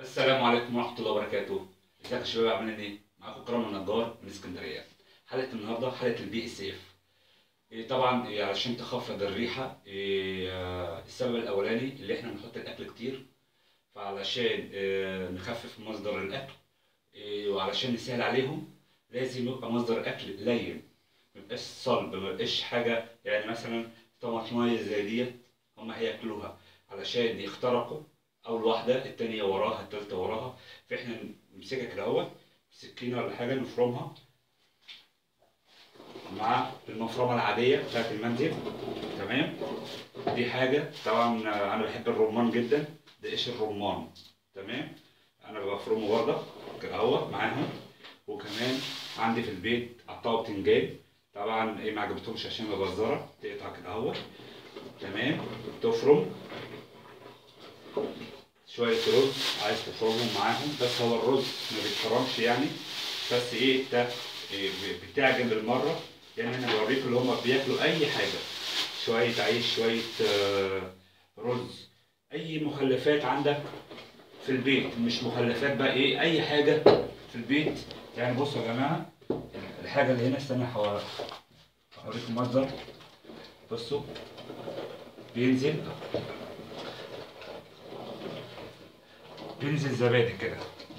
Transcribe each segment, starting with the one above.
السلام عليكم ورحمة الله وبركاته ازيك يا شباب عاملين ايه؟ معاكم كرم النجار من اسكندرية حلقة النهاردة حلقة البي اس اف إيه طبعا إيه علشان تخفض الريحة إيه آه، السبب الأولاني اللي احنا بنحط الأكل كتير فعلشان إيه نخفف مصدر الأكل إيه وعلشان نسهل عليهم لازم يبقى مصدر أكل لين ميبقاش صلب ميبقاش حاجة يعني مثلا طماطماية زي ديت هما هياكلوها علشان يخترقوا اول واحده التانية وراها التالتة وراها فاحنا نمسكها كده اهوت سكينه ولا حاجه نفرمها مع المفرمه العاديه بتاعت المنزل تمام دي حاجه طبعا انا بحب الرمان جدا ده قشر الرمان تمام انا بفرمه برضه كده اهوت معاهم وكمان عندي في البيت قطعه بتنجان طبعا ايه ما عجبتهمش عشان ببزره تقطع كده اهوت تمام تفرم شوية رز عايز تفرمهم معاهم بس هو الرز ما بيتفرمش يعني بس ايه انت إيه بتعجن بالمرة يعني انا بوريك اللي هما بياكلوا اي حاجة شوية عيش شوية آه، رز اي مخلفات عندك في البيت مش مخلفات بقى ايه اي حاجة في البيت يعني بصوا يا جماعة الحاجة اللي هنا استنى هو- هوريكم منظر بصوا بينزل بينزل زبادي كده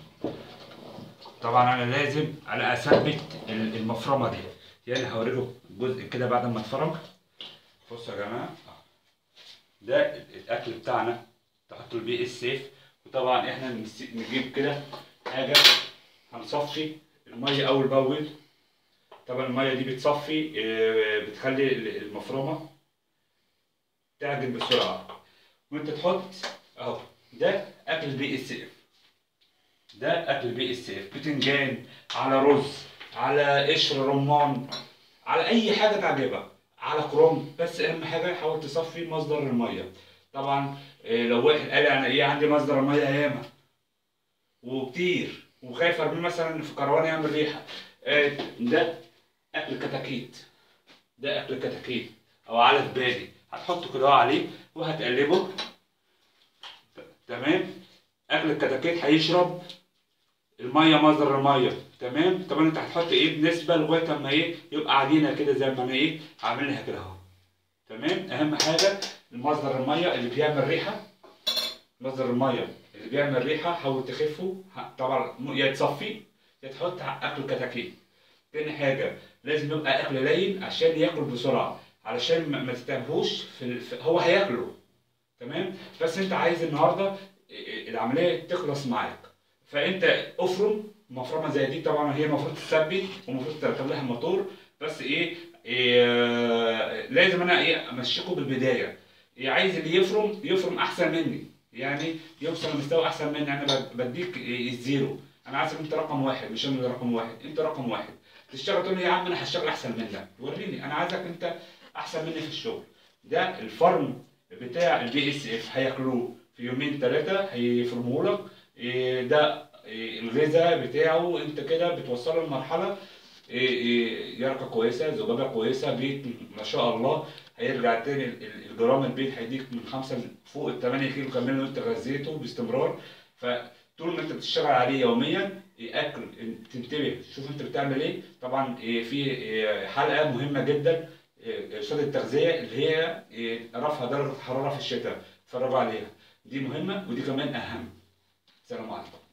طبعا انا لازم انا اثبت ال- المفرمه دي يعني هوريكم جزء كده بعد ما اتفرم بصوا يا جماعه ده الاكل بتاعنا تحطوا البي اس سيف وطبعا احنا نس- نجيب كده حاجه هنصفي الميه اول باول طبعا الميه دي بتصفي آه، بتخلي ال- المفرمه تعجن بسرعه وانت تحط اهو ده اكل البي اس اف ده اكل البي اس اف بتنجان على رز على قشر رمان على اي حاجه تعجبك على كروم بس اهم حاجه حاول تصفي مصدر الميه طبعا إيه، لو واحد قال انا ايه عندي مصدر الميه ياما وكتير وخايف ارميه مثلا في كروان يعمل ريحه إيه، ده اكل كتاكيت ده اكل كتاكيت او علف بادي هتحطه كده عليه وهتقلبه تمام اكل الكتاكيت هيشرب الميه مصدر الميه تمام طبعا انت هتحط ايه بنسبه لغايه اما ايه يبقى عجينه كده زي ما انا ايه عاملها كده اهو تمام اهم حاجه مصدر الميه اللي بيعمل ريحه مصدر الميه اللي بيعمل ريحه حاول تخفه ه- طبعا م- يا تصفيه يا تحط ع- اكل كتاكيت تاني حاجه لازم يبقى اكل لين عشان ياكل بسرعه علشان ما- ما تتعبهوش في, ال- في هو هياكله تمام بس انت عايز النهارده العمليه تخلص معاك فانت افرم مفرمه زي دي طبعا هي المفروض تثبت ومفروض تركب لها موتور بس ايه, إيه لازم انا ايه امشيكوا بالبدايه إيه عايز اللي يفرم يفرم احسن مني يعني يوصل لمستوى احسن مني انا بد- بديك إيه الزيرو انا عايزك انت رقم واحد مش انا اللي رقم واحد انت رقم واحد تشتغل تقول لي يا عم انا هشتغل احسن منك وريني انا عايزك انت احسن مني في الشغل ده الفرم بتاع البي اس اف هياكلوه في يومين ثلاثه هيفرموه لك إيه ده إيه الغذاء بتاعه انت كده بتوصله لمرحله إيه إيه يرقه كويسه ذبابه كويسه بيت ما شاء الله هيرجع تاني ال- ال- الجرام البيت هيديك من خمسه فوق ال 8 كيلو كمان لو انت غذيته باستمرار فطول ما انت بتشتغل عليه يوميا إيه اكل إن- تنتبه شوف انت بتعمل ايه طبعا إيه في إيه حلقه مهمه جدا إيه ارشاد التغذيه اللي هي إيه رفع درجه الحراره في الشتاء اتفرجوا عليها دي مهمه ودي كمان اهم سلام عليكم